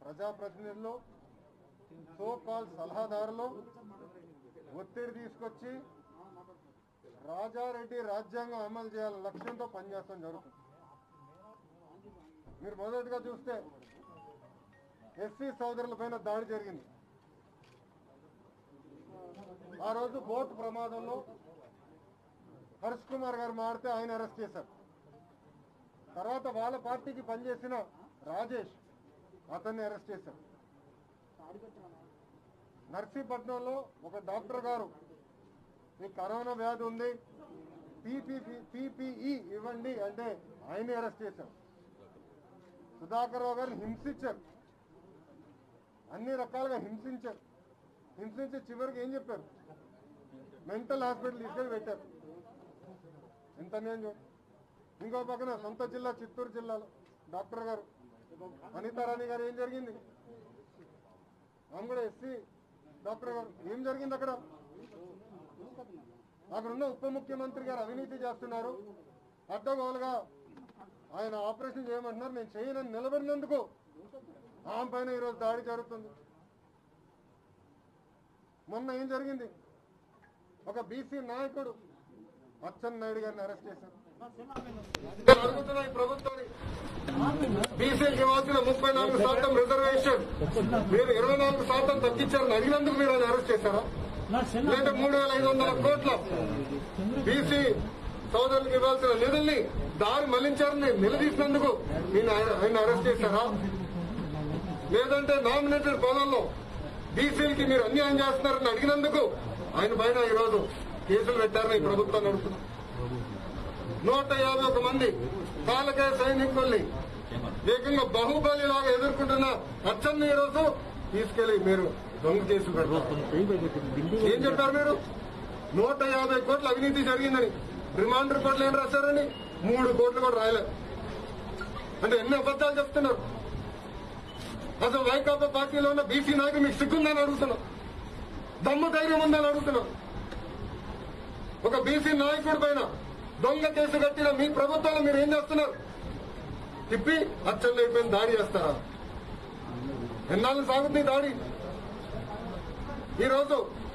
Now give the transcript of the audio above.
ప్రజాప్రతినిధులు so call సలహాదారులు ఒత్తిడి తీసుకొచ్చి రాజారెడ్డి రాజ్యాంగం అమలు చేయాలనే లక్ష్యంతో పనిచేస్తాం జరుగుతుంది మీరు మొదటిగా చూస్తే ఎస్సీ సోదరుల పైన దాడి జరిగింది ఆ రోజు బోట్ ప్రమాదంలో హర్ష్ కుమార్ గారు మారితే ఆయన అరెస్ట్ చేశారు తర్వాత వాళ్ళ పార్టీకి పనిచేసిన రాజేష్ అతన్ని అరెస్ట్ చేశారు నర్సీపట్నంలో ఒక డాక్టర్ గారు ఈ కరోనా వ్యాధి ఉంది పీపీఈ ఇవ్వండి అంటే ఆయన్ని అరెస్ట్ చేశారు సుధాకర్ రావు గారిని హింసించారు అన్ని రకాలుగా హింసించారు హింసించి చివరికి ఏం చెప్పారు మెంటల్ హాస్పిటల్ తీసుకెళ్ళి పెట్టారు ఎంత నేను చూడు ఇంకో పక్కన సొంత జిల్లా చిత్తూరు జిల్లాలో డాక్టర్ గారు అనితారాణి గారు ఏం జరిగింది ఆమె కూడా ఎస్సీ డాక్టర్ గారు ఏం జరిగింది అక్కడ అక్కడ ఉన్న ఉప ముఖ్యమంత్రి గారు అవినీతి చేస్తున్నారు అడ్డగోలుగా ఆయన ఆపరేషన్ చేయమంటున్నారు నేను చేయనని నిలబడినందుకు ఆమె పైన ఈరోజు దాడి జరుగుతుంది మొన్న ఏం జరిగింది ఒక బీసీ నాయకుడు అచ్చెన్ నాయుడు గారిని అరెస్ట్ చేశారు నేను అడుగుతున్నా ఈ ప్రభుత్వాన్ని బీసీకి ఇవ్వాల్సిన ముప్పై నాలుగు శాతం రిజర్వేషన్ మీరు ఇరవై నాలుగు శాతం తగ్గించారని అడిగినందుకు మీరు ఆయన అరెస్ట్ చేశారా లేదా మూడు వేల ఐదు వందల కోట్ల బీసీ సోదరులకు ఇవ్వాల్సిన నిధుల్ని దారి మళ్లించారని నిలదీసినందుకు నేను ఆయన ఆయన అరెస్ట్ చేశారా లేదంటే నామినేటెడ్ పదవుల్లో బీసీలకి మీరు అన్యాయం చేస్తున్నారని అడిగినందుకు ఆయన పైన ఈరోజు కేసులు పెట్టారని ఈ ప్రభుత్వం నడుపుతుంది నూట యాభై ఒక మంది పాలకాయ సైనికుల్ని ఏకంగా బాహుబలి లాగా ఎదుర్కొంటున్న అచ్చన్ని ఈరోజు తీసుకెళ్లి మీరు దొంగ కేసులు పెడతారు ఏం చెప్పారు మీరు నూట యాభై కోట్ల అవినీతి జరిగిందని రిమాండ్ రిపోర్ట్లు ఏం రాశారని మూడు కోట్లు కూడా రాయలేదు అంటే ఎన్ని అబద్దాలు చెప్తున్నారు అసలు వైకాపా పార్టీలో ఉన్న బీసీ నాయకులు మీకు సిగ్గుందని అడుగుతున్నాం దమ్ము ధైర్యం ఉందని అడుగుతున్నాం ఒక బీసీ నాయకుడి పైన దొంగ కేసు కట్టిన మీ ప్రభుత్వంలో మీరు ఏం చేస్తున్నారు తిప్పి అచ్చంలో అయిపోయిన దాడి చేస్తారా ఎన్నాళ్ళు సాగుతుంది ఈ దాడి ఈరోజు